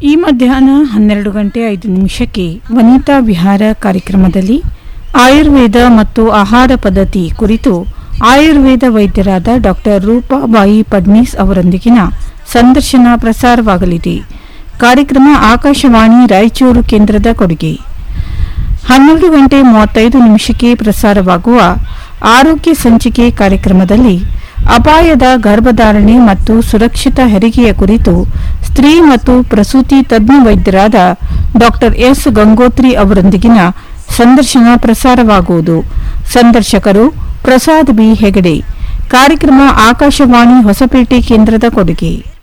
ಈ ಮಧ್ಯಾಹ್ನ ಹನ್ನೆರಡು ಗಂಟೆ ಐದು ನಿಮಿಷಕ್ಕೆ ವನಿತಾ ವಿಹಾರ ಕಾರ್ಯಕ್ರಮದಲ್ಲಿ ಆಯುರ್ವೇದ ಮತ್ತು ಆಹಾರ ಪದ್ಧತಿ ಕುರಿತು ಆಯುರ್ವೇದ ವೈದ್ಯರಾದ ಡಾಕ್ಟರ್ ರೂಪಾಬಾಯಿ ಪಡ್ನೀಸ್ ಅವರೊಂದಿಗಿನ ಸಂದರ್ಶನ ಪ್ರಸಾರವಾಗಲಿದೆ ಕಾರ್ಯಕ್ರಮ ಆಕಾಶವಾಣಿ ರಾಯಚೂರು ಕೇಂದ್ರದ ಕೊಡುಗೆ ಹನ್ನೆರಡು ಗಂಟೆ ಮೂವತ್ತೈದು ನಿಮಿಷಕ್ಕೆ ಪ್ರಸಾರವಾಗುವ ಆರೋಗ್ಯ ಸಂಚಿಕೆ ಕಾರ್ಯಕ್ರಮದಲ್ಲಿ ಅಪಾಯದ ಗರ್ಭಧಾರಣೆ ಮತ್ತು ಸುರಕ್ಷಿತ ಹೆರಿಗೆಯ ಕುರಿತು ಸ್ತ್ರೀ ಮತ್ತು ಪ್ರಸೂತಿ ತಜ್ಞ ವೈದ್ಯರಾದ ಡಾಕ್ಟರ್ ಎಸ್ ಗಂಗೋತ್ರಿ ಅವರೊಂದಿಗಿನ ಸಂದರ್ಶನ ಪ್ರಸಾರವಾಗುವುದು ಸಂದರ್ಶಕರು ಪ್ರಸಾದ್ ಬಿ ಹೆಗಡೆ ಕಾರ್ಯಕ್ರಮ ಆಕಾಶವಾಣಿ ಹೊಸಪೇಟೆ ಕೇಂದ್ರದ ಕೊಡುಗೆ